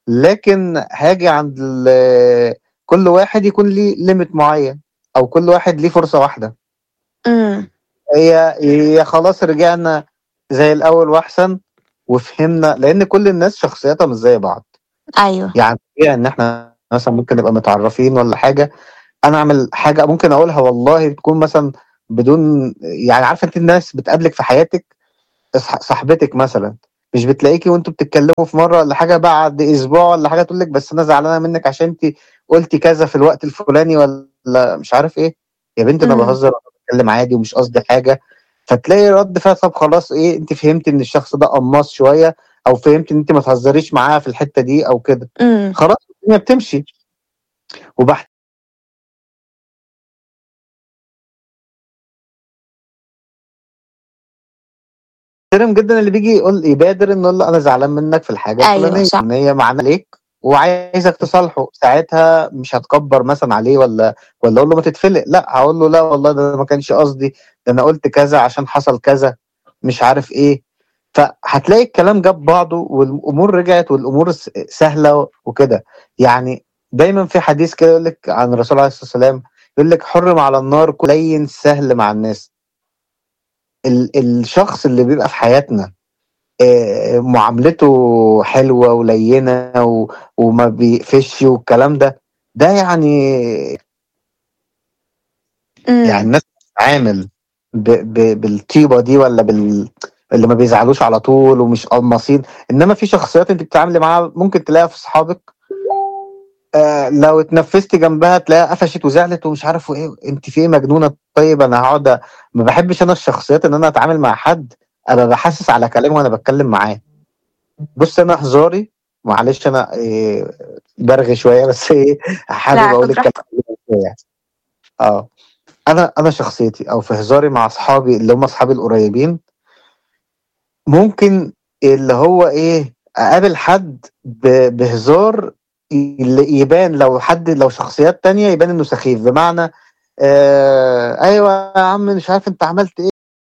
لكن هاجي عند ال كل واحد يكون ليه limit معيّن، أو كل واحد ليه فرصة واحدة. إمم. هي يا خلاص رجعنا زي الأول وأحسن، وفهمنا لإن كل الناس شخصياتها مش زي بعض. أيوه. يعني طبيعي إن إحنا مثلًا ممكن نبقى متعرّفين والّا حاجة، أنا أعمل حاجة ممكن أقولها والله تكون مثلًا بدون يعني عارفة أنتِ الناس بتقابلِك في حياتِك، صح صاحبتِك مثلًا، مش بتلاقيكِ وأنتم بتتكلموا في مرّة والّا حاجة بعد أسبوع والّا حاجة تقول لِك بس أنا زعلانة منِّك عشان أنتِ قُلتِ كذا في الوقت الفلاني والّا مش عارف إيه، يا بنتي أنا إمم. باهزر وأنا باتكلم عادي ومش قصدي حاجة، فتلاقي رَد فعل طب خلاص إيه أنتِ فهمتِ إن الشخص ده قماص شوية، أو فهمتِ إن أنتِ ما تهزريش معاه في الحتّة دي أو كده، إمم. خلاص الدنيا بتمشي. وباح باحترم جدًا اللي بييجي يقول يبادر إنه يقول له أنا زعلان منّك في الحاجة أيوه الفلانية، صح. إن هي معانا عليك وعايزك تصالحه، ساعتها مش هاتكبّر مثلًا عليه والّا والّا أقول له ما تتفلق، لأ هاقول له لا والله ده ما كانش قصدي، ده أنا قُلت كذا عشان حصل كذا، مش عارف إيه، فهتلاقي الكلام جاب بعضه والأمور رجعت والأمور س سهلة وكده. يعني دايمًا في حديث كده يقول لِك عن الرسول عليه الصلاة والسلام، يقول لِك حُرِّم على النار كل لَيِّن سهل مع الناس. ال الشخص اللي بيبقى في حياتنا آآ معاملته حلوة وليّنة و وما بيقفشش والكلام ده، ده يعني يعني إمم. الناس بتتعامل ب ب بالطيبة دي والّا بال اللي ما بيزعلوش على طول ومش قماصين، إنّما في شخصيات أنتِ بتتعاملي معاها ممكن تلاقيها في صحابِك آآ لو اتنفّستِ جنبها تلاقيها قفشت وزعلت ومش عارف وإيه، أنتِ في إيه مجنونة طيب أنا هاقعد أ ما باحبش أنا الشخصيات إن أنا أتعامل مع حد أبقى باحسّس على كلامي وأنا باتكلم معاه. بُصّي أنا هزاري معلش أنا آآ بارغي شوية بس إيه، حابب لأ أقول خُد الكلام راحتك. يعني. آه. أنا أنا شخصيتي أو في هزاري مع أصحابي اللي هم أصحابي القريبين ممكن اللي هو إيه، أقابل حد ب بهزار ي يبان لو حد لو شخصيات تانية يبان إنه سخيف، بمعنى آآ أيوه يا عم مش عارف أنت عملت إيه